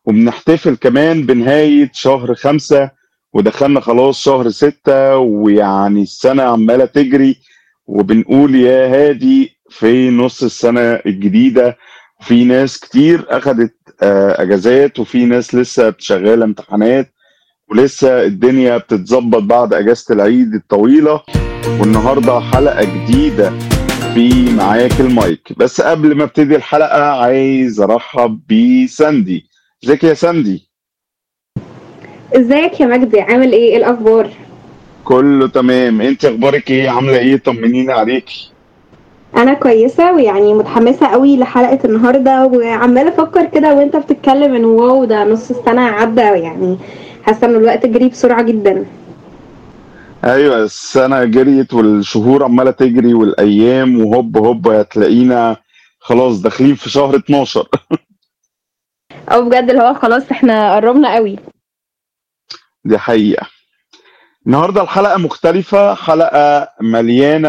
وبنحتفل كمان بنهاية شهر خمسة ودخلنا خلاص شهر ستة ويعني السنة عمالة تجري وبنقول يا هادي في نص السنة الجديدة في ناس كتير أخدت آه، أجازات وفي ناس لسه شغالة امتحانات ولسه الدنيا بتتظبط بعد أجازة العيد الطويلة والنهاردة حلقة جديدة في معاك المايك بس قبل ما ابتدي الحلقة عايز أرحب بساندي ازيك يا ساندي ازيك يا مجدي عامل ايه ايه الاخبار كله تمام انت اخبارك ايه عامله ايه طمنيني عليكي انا كويسه ويعني متحمسه قوي لحلقه النهارده وعماله افكر كده وانت بتتكلم ان واو ده نص السنه عدى يعني حاسه ان الوقت جري بسرعه جدا ايوه السنه جريت والشهور عماله تجري والايام وهوب هوب هتلاقينا خلاص داخلين في شهر 12 او بجد اللي هو خلاص احنا قربنا قوي دي حقيقه النهارده الحلقه مختلفه حلقه مليانه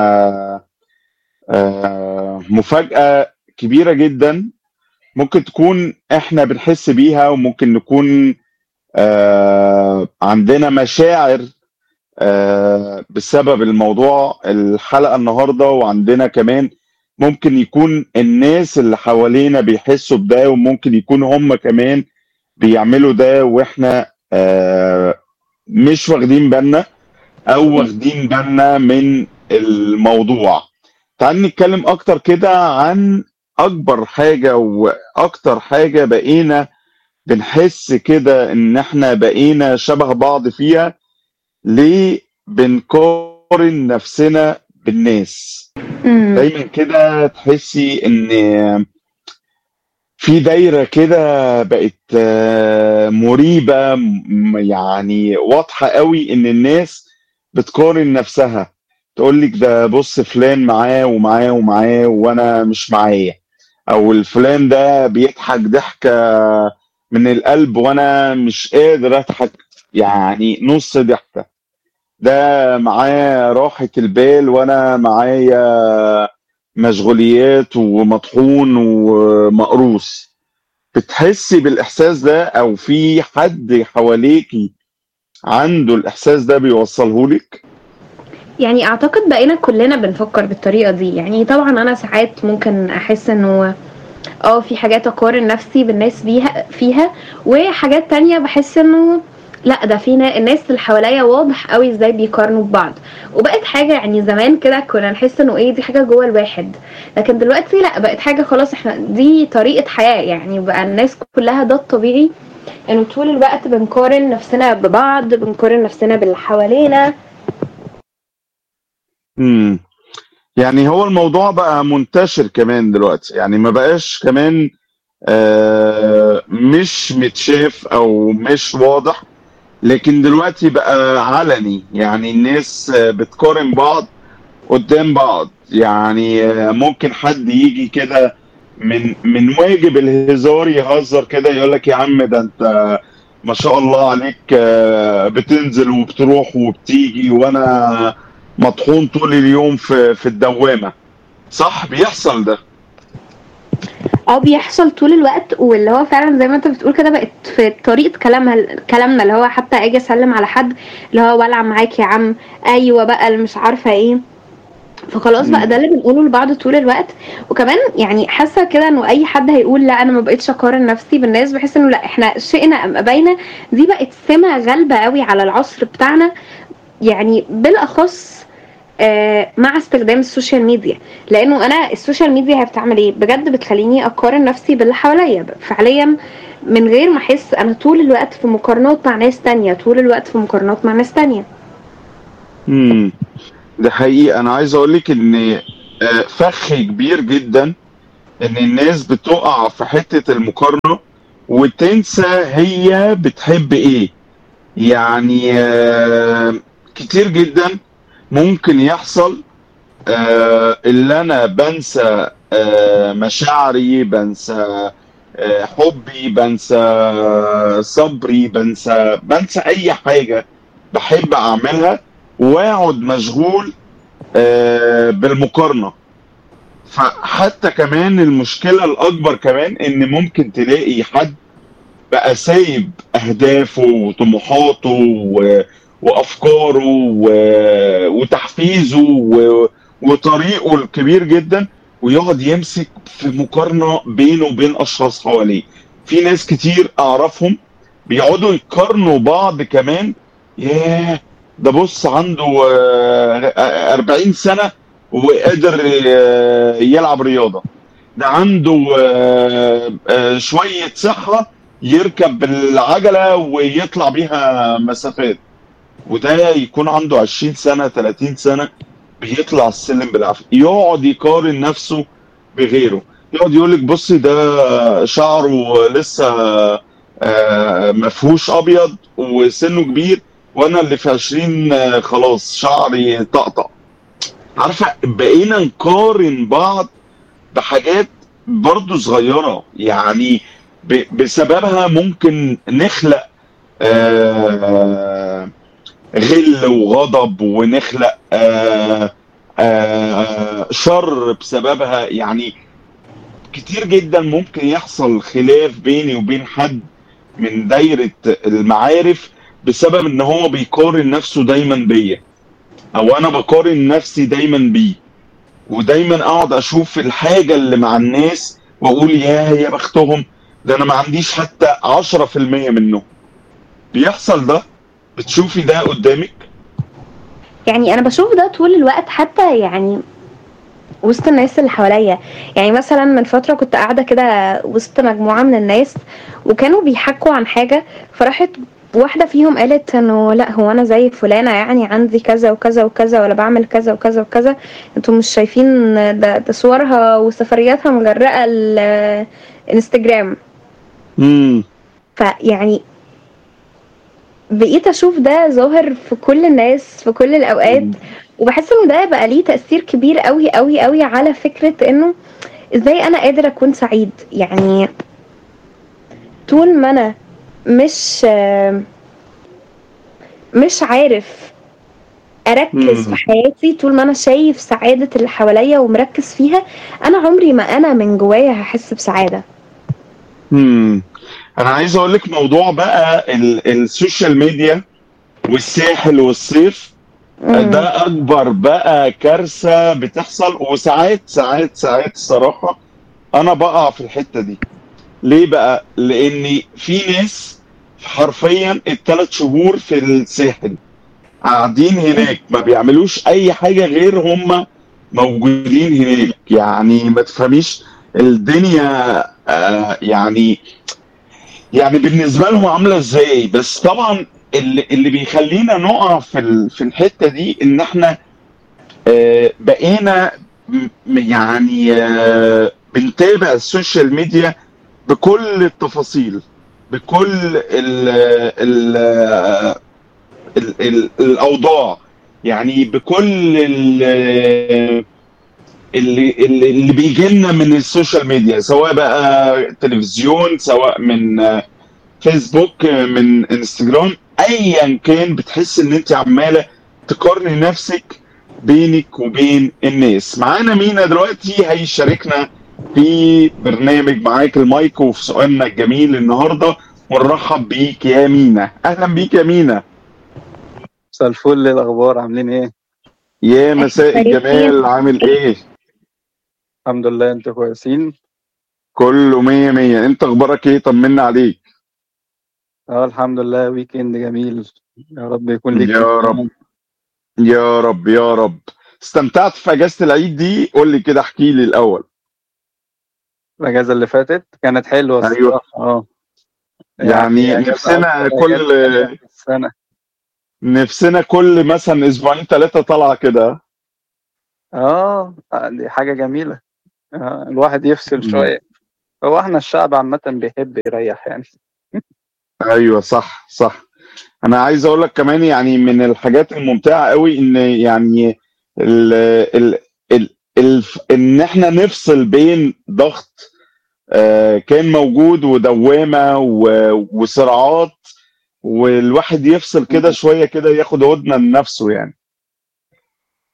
آه، مفاجاه كبيره جدا ممكن تكون احنا بنحس بيها وممكن نكون آه، عندنا مشاعر آه، بسبب الموضوع الحلقة النهاردة وعندنا كمان ممكن يكون الناس اللي حوالينا بيحسوا بده وممكن يكون هم كمان بيعملوا ده واحنا آه، مش واخدين بالنا او واخدين بالنا من الموضوع تعال نتكلم اكتر كده عن اكبر حاجة واكتر حاجة بقينا بنحس كده ان احنا بقينا شبه بعض فيها ليه بنقارن نفسنا بالناس امم دايما كده تحسي ان في دايرة كده بقت آه، مريبة م- يعني واضحة قوي ان الناس بتقارن نفسها تقول لك ده بص فلان معاه ومعاه ومعاه وانا مش معايا او الفلان ده بيضحك ضحكة من القلب وانا مش قادر اضحك يعني نص ضحكة ده معاه راحة البال وانا معايا مشغوليات ومطحون ومقروس بتحسي بالاحساس ده او في حد حواليكي عنده الاحساس ده بيوصله لك يعني اعتقد بقينا كلنا بنفكر بالطريقه دي يعني طبعا انا ساعات ممكن احس انه اه في حاجات اقارن نفسي بالناس بيها فيها وحاجات تانية بحس انه لا ده في نا- الناس اللي حواليا واضح قوي ازاي بيقارنوا ببعض وبقت حاجه يعني زمان كده كنا نحس انه ايه دي حاجه جوه الواحد لكن دلوقتي لا بقت حاجه خلاص احنا دي طريقه حياه يعني بقى الناس كلها ده الطبيعي انه طول الوقت بنقارن نفسنا ببعض بنقارن نفسنا باللي حوالينا امم يعني هو الموضوع بقى منتشر كمان دلوقتي يعني ما بقاش كمان آه مش متشاف او مش واضح لكن دلوقتي بقى علني يعني الناس آه، بتقارن بعض قدام بعض يعني آه، ممكن حد يجي كده من من واجب الهزار يهزر كده يقول لك يا عم ده انت ما شاء الله عليك آه، بتنزل وبتروح وبتيجي وانا مطحون طول اليوم في في الدوامة صح بيحصل ده اه بيحصل طول الوقت واللي هو فعلا زي ما انت بتقول كده بقت في طريقة كلامها كلامنا اللي هو حتى اجي اسلم على حد اللي هو ولع معاك يا عم ايوه بقى اللي مش عارفة ايه فخلاص بقى مم. ده اللي بنقوله لبعض طول الوقت وكمان يعني حاسه كده انه اي حد هيقول لا انا ما بقتش اقارن نفسي بالناس بحس انه لا احنا شئنا ام ابينا دي بقت سمه غالبه قوي على العصر بتاعنا يعني بالاخص آه، مع استخدام السوشيال ميديا لانه انا السوشيال ميديا هي بتعمل ايه بجد بتخليني اقارن نفسي باللي حواليا فعليا من غير ما احس انا طول الوقت في مقارنات مع ناس تانية طول الوقت في مقارنات مع ناس تانية امم ده حقيقي انا عايز اقول لك ان آه، فخ كبير جدا ان الناس بتقع في حتة المقارنة وتنسى هي بتحب ايه يعني آه، كتير جدا ممكن يحصل آه، اللي انا بنسى آه، مشاعري بنسى آه، حبي بنسى صبري بنسى بنسى اي حاجة بحب اعملها واقعد مشغول آه، بالمقارنة فحتى كمان المشكلة الأكبر كمان إن ممكن تلاقي حد بقى سايب اهدافه وطموحاته و... وافكاره و... وتحفيزه و... وطريقه الكبير جدا ويقعد يمسك في مقارنه بينه وبين اشخاص حواليه في ناس كتير اعرفهم بيقعدوا يقارنوا بعض كمان ياه ده بص عنده آه، 40 سنه وقادر آه، يلعب رياضه ده عنده آه، آه، شويه صحه يركب بالعجله ويطلع بيها مسافات وده يكون عنده 20 سنه 30 سنه بيطلع السلم بالعافيه يقعد يقارن نفسه بغيره يقعد يقول لك بصي ده شعره لسه آه، مفهوش ابيض وسنه كبير وانا اللي في 20 آه، خلاص شعري طقطق عارفه بقينا نقارن بعض بحاجات برضو صغيره يعني ب- بسببها ممكن نخلق آه، غل وغضب ونخلق آه، آه، شر بسببها يعني كتير جدا ممكن يحصل خلاف بيني وبين حد من دايرة المعارف بسبب ان هو بيقارن نفسه دايما بيا او انا بقارن نفسي دايما بيه ودايما اقعد اشوف الحاجة اللي مع الناس واقول يا يا بختهم ده انا ما عنديش حتى عشرة في المية منه بيحصل ده بتشوفي ده قدامك يعني انا بشوف ده طول الوقت حتى يعني وسط الناس اللي حواليا يعني مثلا من فتره كنت قاعده كده وسط مجموعه من الناس وكانوا بيحكوا عن حاجه فراحت واحده فيهم قالت انه لا هو انا زي فلانه يعني عندي كذا وكذا وكذا ولا بعمل كذا وكذا وكذا انتوا مش شايفين ده, ده صورها وسفرياتها مغرقه الانستجرام امم فيعني بقيت اشوف ده ظاهر في كل الناس في كل الاوقات وبحس انه ده بقى ليه تأثير كبير قوي قوي قوي على فكرة انه ازاي انا قادر اكون سعيد يعني طول ما انا مش مش عارف اركز مم. في حياتي طول ما انا شايف سعادة اللي حواليا ومركز فيها انا عمري ما انا من جوايا هحس بسعادة امم انا عايز اقول لك موضوع بقى ال- السوشيال ميديا والساحل والصيف مم. ده اكبر بقى كارثه بتحصل وساعات ساعات ساعات الصراحه انا بقع في الحته دي ليه بقى لان في ناس حرفيا الثلاث شهور في الساحل قاعدين هناك ما بيعملوش اي حاجه غير هم موجودين هناك يعني ما تفهميش الدنيا آه يعني يعني بالنسبه لهم عامله ازاي بس طبعا اللي, اللي بيخلينا نقع في ال- في الحته دي ان احنا آه بقينا م- يعني آه بنتابع السوشيال ميديا بكل التفاصيل بكل ال ال ال ال الاوضاع يعني بكل ال اللي اللي, اللي بيجي لنا من السوشيال ميديا سواء بقى تلفزيون سواء من آه، فيسبوك آه، من انستجرام ايا كان بتحس ان انت عماله تقارني نفسك بينك وبين الناس معانا مينا دلوقتي هيشاركنا في برنامج معاك المايك وفي سؤالنا الجميل النهارده ونرحب بيك يا مينا اهلا بيك يا مينا مساء الفل إيه الاخبار عاملين ايه يا مساء كويسين. الجمال عامل ايه الحمد لله انتوا كويسين كله مية مية انت اخبارك ايه طمنا عليك اه الحمد لله ويك اند جميل يا رب يكون ليك يا رب. يا رب يا رب استمتعت في اجازة العيد دي قول لي كده احكي لي الاول الاجازه اللي فاتت كانت حلوه أيوة. الصراحة. اه يعني أجازة نفسنا أكتر كل أجازة في السنه نفسنا كل مثلا اسبوعين ثلاثة طالعة كده اه دي حاجه جميله آه. الواحد يفصل مم. شويه هو احنا الشعب عامه بيحب يريح يعني ايوه صح صح انا عايز اقول لك كمان يعني من الحاجات الممتعة قوي ان يعني ال ال ال ال ان احنا نفصل بين ضغط آه، كان موجود ودوامة و- وصراعات والواحد يفصل كده شوية كده ياخد هدنة لنفسه يعني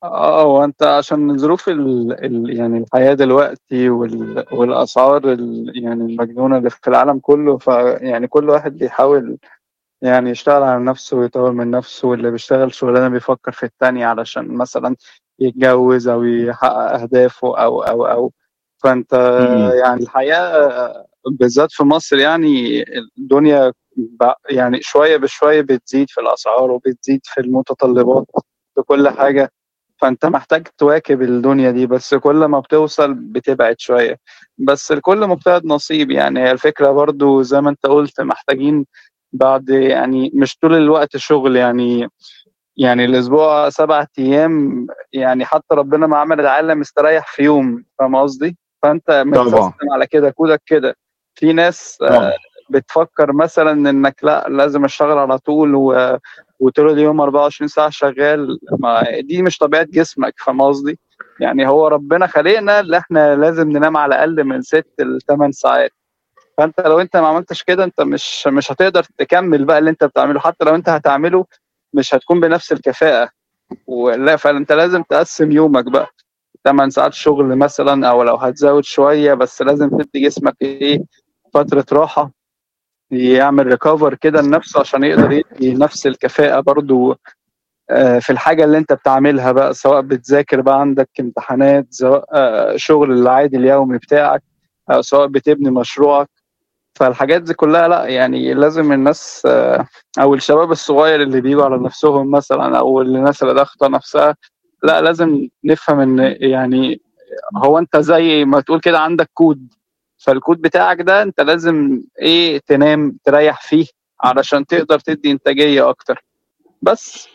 اه هو انت عشان ظروف ال... ال... يعني الحياة دلوقتي وال... والأسعار ال... يعني المجنونة اللي في العالم كله فيعني كل واحد بيحاول يعني يشتغل على نفسه ويطور من نفسه واللي بيشتغل شغلانة بيفكر في التانية علشان مثلا يتجوز أو يحقق أهدافه أو أو أو فأنت مم. يعني الحياة بالذات في مصر يعني الدنيا ب- يعني شوية بشوية بتزيد في الأسعار وبتزيد في المتطلبات في كل حاجة فأنت محتاج تواكب الدنيا دي بس كل ما بتوصل بتبعد شوية بس الكل مجتهد نصيب يعني هي الفكرة برضو زي ما أنت قلت محتاجين بعد يعني مش طول الوقت شغل يعني يعني الأسبوع سبعة أيام يعني حتى ربنا ما عمل العالم استريح في يوم فاهم قصدي؟ فأنت طبعا متسيستم على كده كودك كده في ناس آه، طبعا بتفكر مثلا انك لا لازم اشتغل على طول و... وطول اليوم 24 ساعة شغال ما دي مش طبيعة جسمك فاهم قصدي؟ يعني هو ربنا خلقنا اللي احنا لازم ننام على الأقل من 6 ل 8 ساعات فانت لو انت ما عملتش كده انت مش مش هتقدر تكمل بقى اللي انت بتعمله حتى لو انت هتعمله مش هتكون بنفس الكفاءة ولا فانت لازم تقسم يومك بقى 8 ساعات شغل مثلا او لو هتزود شوية بس لازم تدي جسمك ايه فترة راحة يعمل ريكفر كده لنفسه عشان يقدر يدي نفس الكفاءة برضو آه، في الحاجة اللي انت بتعملها بقى سواء بتذاكر بقى عندك امتحانات سواء آه، شغل العادي اليومي بتاعك أو سواء بتبني مشروعك فالحاجات دي كلها لا يعني لازم الناس آه، او الشباب الصغير اللي بيجوا على نفسهم مثلا او الناس اللي ضاغطه نفسها لا لازم نفهم ان يعني هو انت زي ما تقول كده عندك كود فالكود بتاعك ده انت لازم ايه تنام تريح فيه علشان تقدر تدي انتاجيه اكتر بس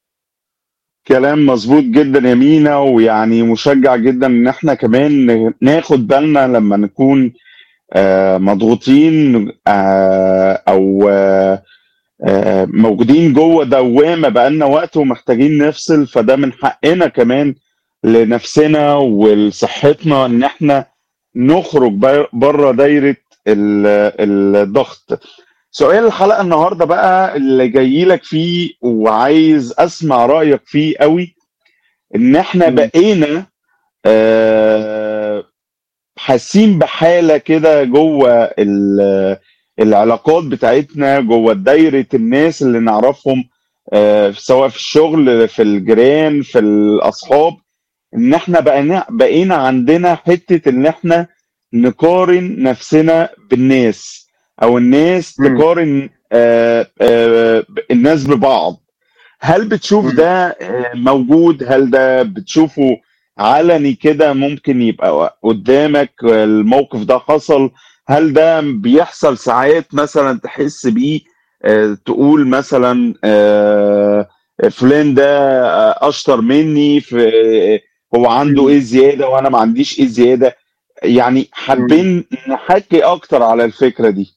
كلام مظبوط جدا يا مينا ويعني مشجع جدا ان احنا كمان ناخد بالنا لما نكون آه، مضغوطين آه، او آه، آه، موجودين جوه دوامه بقالنا وقت ومحتاجين نفصل فده من حقنا كمان لنفسنا ولصحتنا ان احنا نخرج بره دايره ال- الضغط سؤال الحلقه النهارده بقى اللي جاي لك فيه وعايز اسمع رايك فيه قوي ان احنا مم. بقينا آه، حاسين بحاله كده جوه ال- العلاقات بتاعتنا جوه دايره الناس اللي نعرفهم آه، سواء في الشغل في الجيران في الاصحاب ان احنا بقينا بقينا عندنا حته ان احنا نقارن نفسنا بالناس او الناس مم. تقارن آه، آه، الناس ببعض هل بتشوف مم. ده آه، موجود هل ده بتشوفه علني كده ممكن يبقى قدامك آه، الموقف ده حصل هل ده بيحصل ساعات مثلا تحس بيه آه، تقول مثلا آه، فلان ده آه، اشطر مني في آه، هو عنده مم. ايه زيادة وانا ما عنديش ايه زيادة يعني مم. حابين نحكي اكتر على الفكرة دي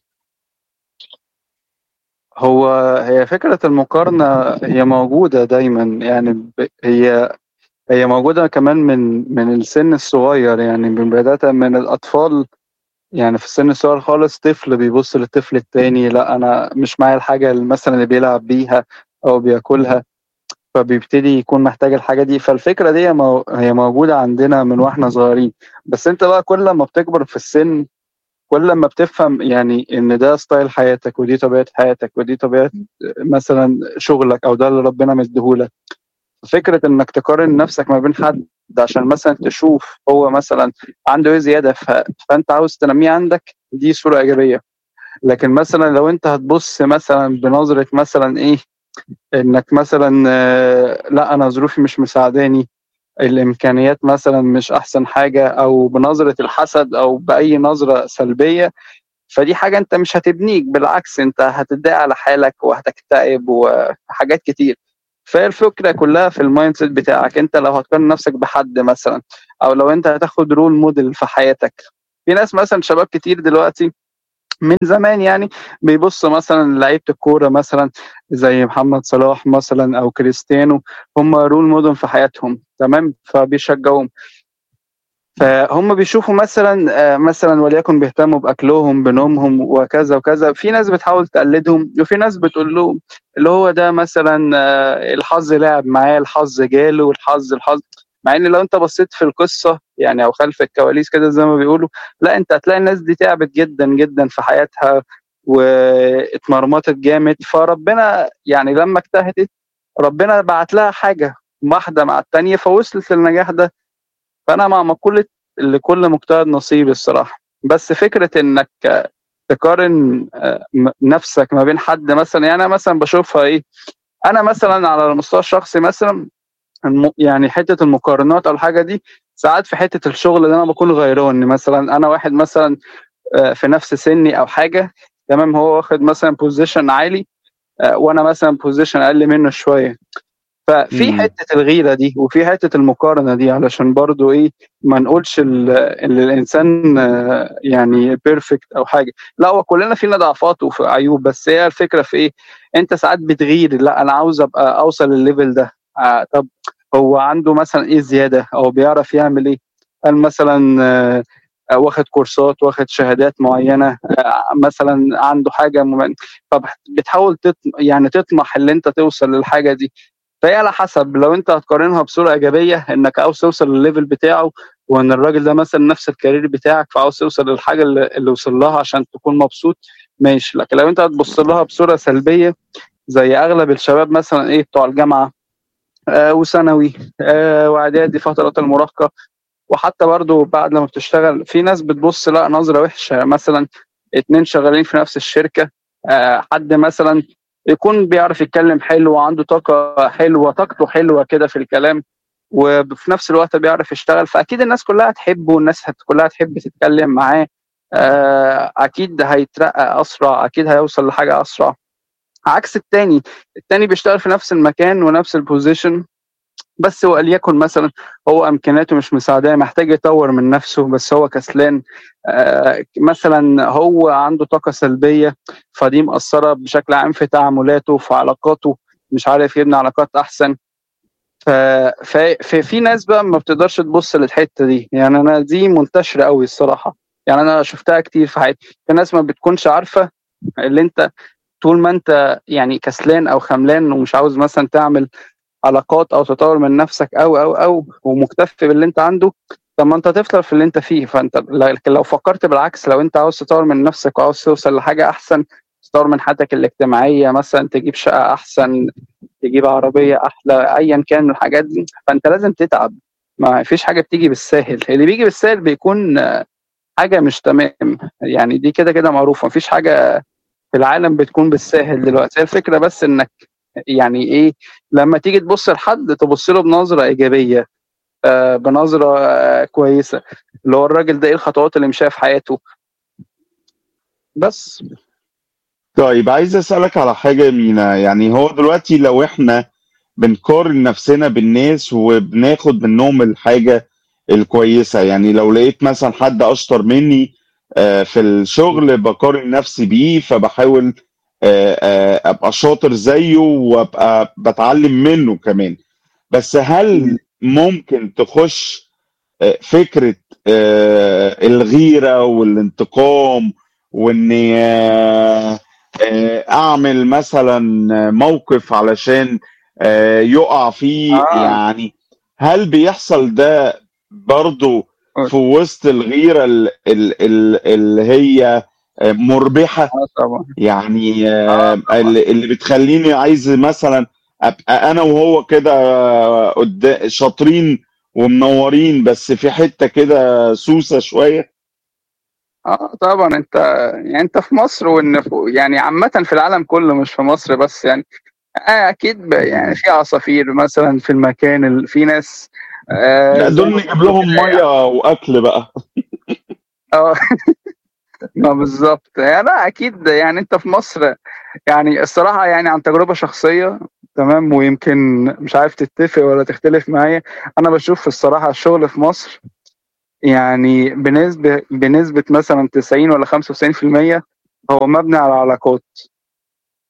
هو هي فكرة المقارنة هي موجودة دايما يعني ب- هي هي موجودة كمان من من السن الصغير يعني من بداية من الأطفال يعني في السن الصغير خالص طفل بيبص للطفل التاني لا أنا مش معايا الحاجة اللي مثلا اللي بيلعب بيها أو بياكلها فبيبتدي يكون محتاج الحاجة دي فالفكرة دي مو- هي موجودة عندنا من واحنا صغيرين بس انت بقى كل ما بتكبر في السن كل ما بتفهم يعني ان ده ستايل حياتك ودي طبيعة حياتك ودي طبيعة مثلا شغلك او ده اللي ربنا مديهولك فكرة انك تقارن نفسك ما بين حد عشان مثلا تشوف هو مثلا عنده ايه زيادة ف... فانت عاوز تنميه عندك دي صورة ايجابية لكن مثلا لو انت هتبص مثلا بنظرة مثلا ايه انك مثلا آه، لا انا ظروفي مش مساعداني الامكانيات مثلا مش احسن حاجه او بنظره الحسد او باي نظره سلبيه فدي حاجه انت مش هتبنيك بالعكس انت هتتضايق على حالك وهتكتئب وحاجات كتير فهي الفكره كلها في المايند سيت بتاعك انت لو هتقارن نفسك بحد مثلا او لو انت هتاخد رول موديل في حياتك في ناس مثلا شباب كتير دلوقتي من زمان يعني بيبص مثلا لعيبه الكوره مثلا زي محمد صلاح مثلا او كريستيانو هم رول موديل في حياتهم تمام فبيشجعوهم فهم بيشوفوا مثلا آه، مثلا وليكن بيهتموا باكلهم بنومهم وكذا وكذا في ناس بتحاول تقلدهم وفي ناس بتقول له اللي هو ده مثلا آه، الحظ لعب معاه الحظ جاله والحظ الحظ مع ان لو انت بصيت في القصه يعني او خلف الكواليس كده زي ما بيقولوا لا انت هتلاقي الناس دي تعبت جدا جدا في حياتها واتمرمطت جامد فربنا يعني لما اجتهدت ربنا بعت لها حاجه واحده مع الثانيه فوصلت للنجاح ده فانا مع مقوله لكل مجتهد نصيب الصراحه بس فكره انك تقارن آه، نفسك ما بين حد مثلا يعني انا مثلا بشوفها ايه انا مثلا على المستوى الشخصي مثلا يعني حته المقارنات او الحاجه دي ساعات في حته الشغل اللي انا بكون غيران مثلا انا واحد مثلا آه، في نفس سني او حاجه تمام هو واخد مثلا بوزيشن عالي آه، وانا مثلا بوزيشن اقل منه شويه ففي حته الغيره دي وفي حته المقارنه دي علشان برضو ايه ما نقولش ان الانسان آه، يعني بيرفكت او حاجه لا هو كلنا فينا ضعفات وفي عيوب بس هي الفكره في ايه انت ساعات بتغير لا انا عاوز ابقى اوصل للليفل ده آه طب هو عنده مثلا ايه زياده او بيعرف يعمل ايه قال مثلا آه واخد كورسات واخد شهادات معينه آه مثلا عنده حاجه فبتحاول يعني تطمح ان انت توصل للحاجه دي فهي على حسب لو انت هتقارنها بصوره ايجابيه انك عاوز توصل للليفل بتاعه وان الراجل ده مثلا نفس الكارير بتاعك فعاوز توصل للحاجه اللي وصل لها عشان تكون مبسوط ماشي لكن لو انت هتبص لها بصوره سلبيه زي اغلب الشباب مثلا ايه بتوع الجامعه آه وثانوي آه واعدادي فتره المراهقه وحتى برضو بعد لما بتشتغل في ناس بتبص لا نظره وحشه مثلا اتنين شغالين في نفس الشركه آه حد مثلا يكون بيعرف يتكلم حلو وعنده طاقه حلوه طاقته حلوه كده في الكلام وفي نفس الوقت بيعرف يشتغل فاكيد الناس كلها تحبه والناس كلها تحب تتكلم معاه آه، اكيد هيترقى اسرع اكيد هيوصل لحاجه اسرع عكس التاني التاني بيشتغل في نفس المكان ونفس البوزيشن بس وليكن مثلا هو امكانياته مش مساعداه محتاج يطور من نفسه بس هو كسلان آه مثلا هو عنده طاقه سلبيه فدي مأثره بشكل عام في تعاملاته في علاقاته مش عارف يبني علاقات احسن ففي ناس بقى ما بتقدرش تبص للحته دي يعني انا دي منتشره قوي الصراحه يعني انا شفتها كتير في حياتي في ناس ما بتكونش عارفه اللي انت طول ما انت يعني كسلان او خملان ومش عاوز مثلا تعمل علاقات او تطور من نفسك او او او ومكتفي باللي انت عنده طب ما انت تفضل في اللي انت فيه فانت لكن لو فكرت بالعكس لو انت عاوز تطور من نفسك وعاوز توصل لحاجه احسن تطور من حياتك الاجتماعيه مثلا تجيب شقه احسن تجيب عربيه احلى ايا كان من الحاجات دي فانت لازم تتعب ما فيش حاجه بتيجي بالساهل اللي بيجي بالساهل بيكون حاجه مش تمام يعني دي كده كده معروفه مفيش حاجه في العالم بتكون بالساهل دلوقتي الفكره بس انك يعني ايه لما تيجي تبص لحد تبص له بنظره ايجابيه آه بنظره آه كويسه اللي هو الراجل ده ايه الخطوات اللي مشاها في حياته بس طيب عايز اسالك على حاجه مينا يعني هو دلوقتي لو احنا بنقارن نفسنا بالناس وبناخد منهم الحاجه الكويسه يعني لو لقيت مثلا حد اشطر مني آه، في الشغل بقارن نفسي بيه فبحاول آه، آه، ابقى شاطر زيه وابقى بتعلم منه كمان بس هل ممكن تخش آه، فكرة الغيرة والانتقام واني اعمل مثلا موقف علشان يقع فيه آه. يعني هل بيحصل ده برضو في وسط الغيرة اللي هي مربحه اه طبعا يعني آه, آه، طبعا. اللي بتخليني عايز مثلا ابقى انا وهو كده قدام شاطرين ومنورين بس في حته كده سوسه شويه اه طبعا انت يعني انت في مصر وان يعني عامه في العالم كله مش في مصر بس يعني آه اكيد يعني في عصافير مثلا في المكان في ناس آه دول نجيب لهم ميه واكل بقى اه ما بالظبط يعني لا اكيد يعني انت في مصر يعني الصراحه يعني عن تجربه شخصيه تمام ويمكن مش عارف تتفق ولا تختلف معايا انا بشوف في الصراحه الشغل في مصر يعني بنسبه بنسبه مثلا 90 ولا 95% هو مبني على علاقات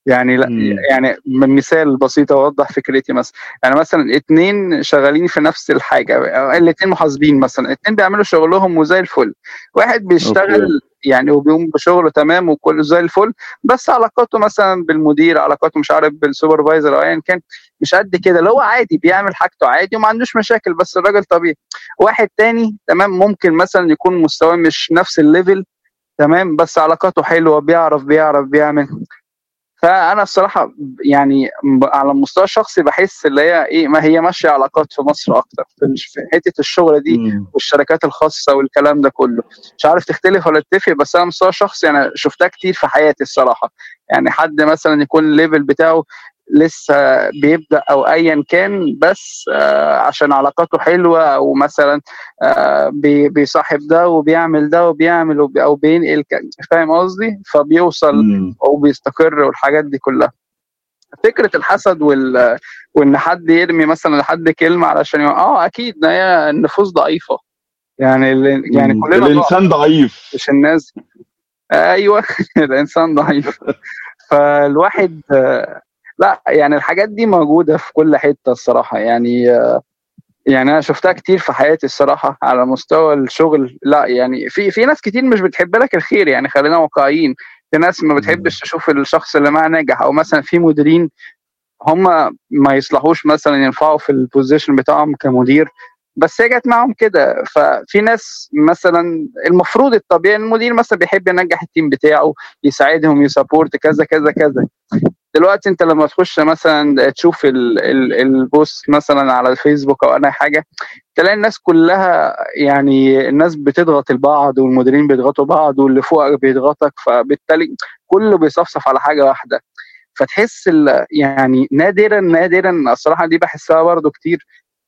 يعني لا مم. يعني من مثال بسيط اوضح فكرتي مثلا يعني مثلا اتنين شغالين في نفس الحاجه الاتنين محاسبين مثلا اتنين بيعملوا شغلهم وزي الفل واحد بيشتغل اوكي يعني وبيقوم بشغله تمام وكله زي الفل بس علاقاته مثلا بالمدير علاقاته مش عارف بالسوبرفايزر او ايا كان مش قد كده اللي هو عادي بيعمل حاجته عادي وما عندوش مشاكل بس الراجل طبيعي واحد تاني تمام ممكن مثلا يكون مستواه مش نفس الليفل تمام بس علاقاته حلوه بيعرف بيعرف بيعمل فانا الصراحه يعني ب- على المستوى الشخصي بحس اللي هي ايه ما هي ماشيه علاقات في مصر اكتر في الش- في حته الشغل دي مم. والشركات الخاصه والكلام ده كله مش عارف تختلف ولا تتفق بس انا على المستوى الشخصي انا شفتها كتير في حياتي الصراحه يعني حد مثلا يكون الليفل بتاعه لسه بيبدا او ايا كان بس آه عشان علاقاته حلوه او مثلا آه بي- بيصاحب ده وبيعمل ده وبيعمل وبي او بينقل ك- فاهم قصدي فبيوصل مم. او بيستقر والحاجات دي كلها فكره الحسد وال وان حد يرمي مثلا لحد كلمه علشان يق- اه اكيد ده هي النفوس ضعيفه يعني ال- يعني مم. كلنا ضعف الانسان ضعيف مش الناس ايوه الانسان ضعيف فالواحد آه، لا يعني الحاجات دي موجوده في كل حته الصراحه يعني آه، يعني انا شفتها كتير في حياتي الصراحه على مستوى الشغل لا يعني في في ناس كتير مش بتحب لك الخير يعني خلينا واقعيين في ناس ما مم. بتحبش تشوف الشخص اللي معاه ناجح او مثلا في مديرين هم ما يصلحوش مثلا ينفعوا في البوزيشن بتاعهم كمدير بس هي جت معاهم كده ففي ناس مثلا المفروض الطبيعي المدير مثلا بيحب ينجح التيم بتاعه يساعدهم يسابورت كذا كذا كذا دلوقتي انت لما تخش مثلا تشوف ال- ال- البوست مثلا على الفيسبوك او اي حاجه تلاقي الناس كلها يعني الناس بتضغط البعض والمديرين بيضغطوا بعض واللي فوقك بيضغطك فبالتالي كله بيصفصف على حاجه واحده فتحس ال- يعني نادرا نادرا الصراحه دي بحسها برضو كتير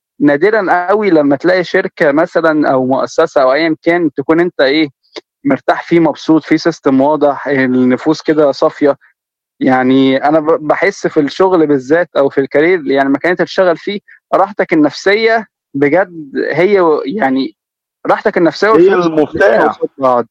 نادرا قوي لما تلاقي شركه مثلا او مؤسسه او ايا كان تكون انت ايه مرتاح فيه مبسوط فيه سيستم واضح النفوس كده صافيه يعني انا ب- بحس في الشغل بالذات او في الكارير يعني المكان اللي انت بتشتغل فيه راحتك النفسيه بجد هي و- يعني راحتك النفسيه هي والفلوس المفتاح قصاد بعض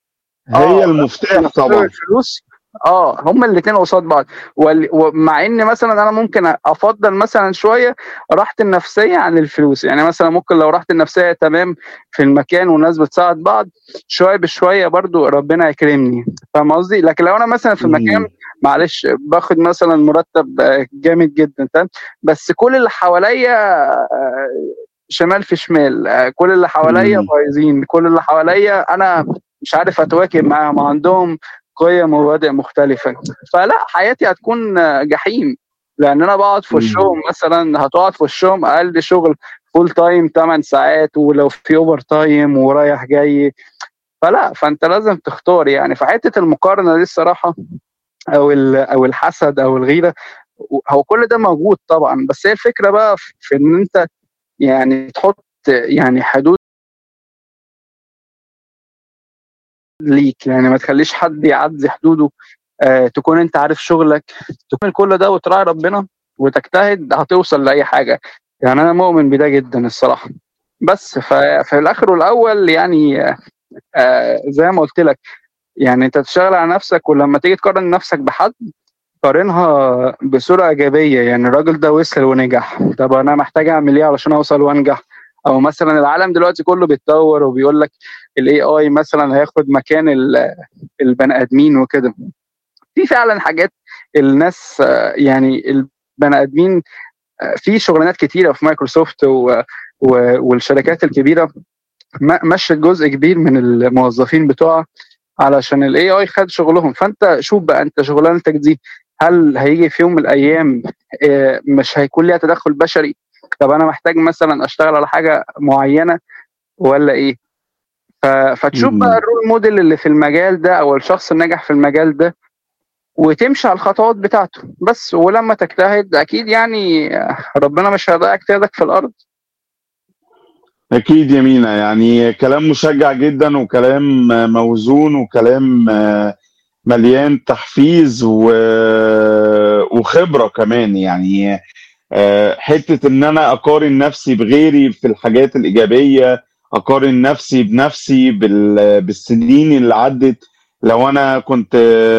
هي اه المفتاح النفسيه طبعا والفلوس اه هما الاثنين قصاد بعض وال- ومع ان مثلا انا ممكن افضل مثلا شويه راحه النفسيه عن الفلوس يعني مثلا ممكن لو راحه النفسيه تمام في المكان والناس بتساعد بعض شويه بشويه برضو ربنا يكرمني فاهم قصدي لكن لو انا مثلا في مكان مم. معلش باخد مثلا مرتب آه، جامد جدا تمام بس كل اللي حواليا آه، شمال في شمال آه، كل اللي حواليا مم. بايظين كل اللي حواليا انا مش عارف اتواكب معاهم عندهم قيم ومبادئ مختلفة فلا حياتي هتكون آه، جحيم لان انا بقعد في مم. وشهم مثلا هتقعد في وشهم اقل شغل فول تايم 8 ساعات ولو في اوفر تايم ورايح جاي فلا فانت لازم تختار يعني فحته المقارنه دي الصراحه او ال- او الحسد او الغيره هو كل ده موجود طبعا بس هي الفكره بقى في- في ان انت يعني تحط يعني حدود ليك يعني ما تخليش حد يعدي حدوده آه تكون انت عارف شغلك تكون كل ده وتراعي ربنا وتجتهد هتوصل لاي حاجه يعني انا مؤمن بده جدا الصراحه بس ففي الاخر والاول يعني آه زي ما قلت لك يعني انت تشتغل على نفسك ولما تيجي تقارن نفسك بحد قارنها بصوره ايجابيه يعني الراجل ده وصل ونجح طب انا محتاج اعمل ايه علشان اوصل وانجح او مثلا العالم دلوقتي كله بيتطور وبيقول لك الاي اي مثلا هياخد مكان ال- البني ادمين وكده في فعلا حاجات الناس آه، يعني البني ادمين آه، في شغلانات كتيره في مايكروسوفت و- و- والشركات الكبيره م- مشت جزء كبير من الموظفين بتوعها علشان الاي اي خد شغلهم فانت شوف بقى انت شغلانتك دي هل هيجي في يوم من الايام آه، مش هيكون ليها تدخل بشري طب انا محتاج مثلا اشتغل على حاجه معينه ولا ايه ف- فتشوف مم. بقى الرول موديل اللي في المجال ده او الشخص الناجح في المجال ده وتمشي على الخطوات بتاعته بس ولما تجتهد اكيد يعني ربنا مش هيضيع اجتهادك في الارض أكيد يا مينا يعني كلام مشجع جدا وكلام موزون وكلام آه، مليان تحفيز و... وخبرة كمان يعني آه، حتة إن أنا أقارن نفسي بغيري في الحاجات الإيجابية أقارن نفسي بنفسي بال... بالسنين اللي عدت لو أنا كنت